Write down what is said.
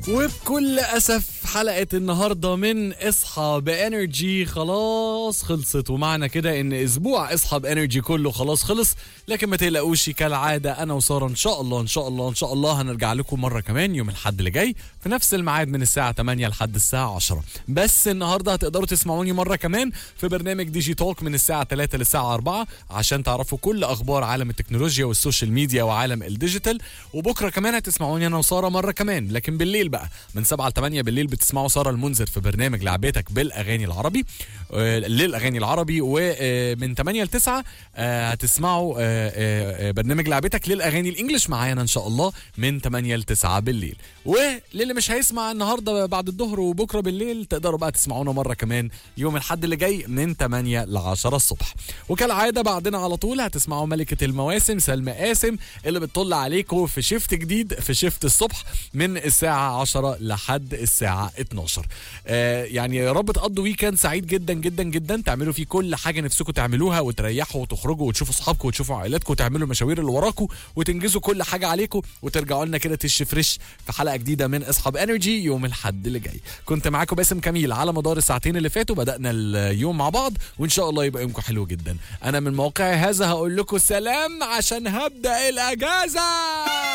وبكل اسف حلقه النهارده من اصحى بانرجي خلاص خلصت ومعنى كده ان اسبوع اصحى بانرجي كله خلاص خلص لكن ما تقلقوش كالعاده انا وساره ان شاء الله ان شاء الله ان شاء الله هنرجع لكم مره كمان يوم الاحد اللي جاي في نفس الميعاد من الساعه 8 لحد الساعه 10 بس النهارده هتقدروا تسمعوني مره كمان في برنامج ديجي توك من الساعه 3 للساعه 4 عشان تعرفوا كل اخبار عالم التكنولوجيا والسوشيال ميديا وعالم الديجيتال وبكره كمان هتسمعوني انا وساره مره كمان لكن بالليل بقى من 7 ل 8 بالليل بتسمعوا ساره المنذر في برنامج لعبتك بالاغاني العربي آه، للاغاني العربي ومن 8 ل 9 آه، هتسمعوا آه، آه، آه، برنامج لعبتك للاغاني الانجليش معانا ان شاء الله من 8 ل 9 بالليل وللي مش هيسمع النهارده بعد الظهر وبكره بالليل تقدروا بقى تسمعونا مره كمان يوم الاحد اللي جاي من 8 ل 10 الصبح وكالعاده بعدنا على طول هتسمعوا ملكه المواسم سلمى قاسم اللي بتطل عليكم في شيفت جديد في شيفت الصبح من الساعه 10 لحد الساعه 12 آه يعني يا رب تقضوا ويكند سعيد جدا جدا جدا تعملوا فيه كل حاجه نفسكم تعملوها وتريحوا وتخرجوا وتشوفوا اصحابكم وتشوفوا عائلاتكم وتعملوا المشاوير اللي وراكم وتنجزوا كل حاجه عليكم وترجعوا لنا كده تش فريش في حلقه جديده من اصحاب انرجي يوم الاحد اللي جاي كنت معاكم باسم كميل على مدار الساعتين اللي فاتوا بدانا اليوم مع بعض وان شاء الله يبقى يومكم حلو جدا انا من موقعي هذا هقول لكم سلام عشان هبدا الاجازه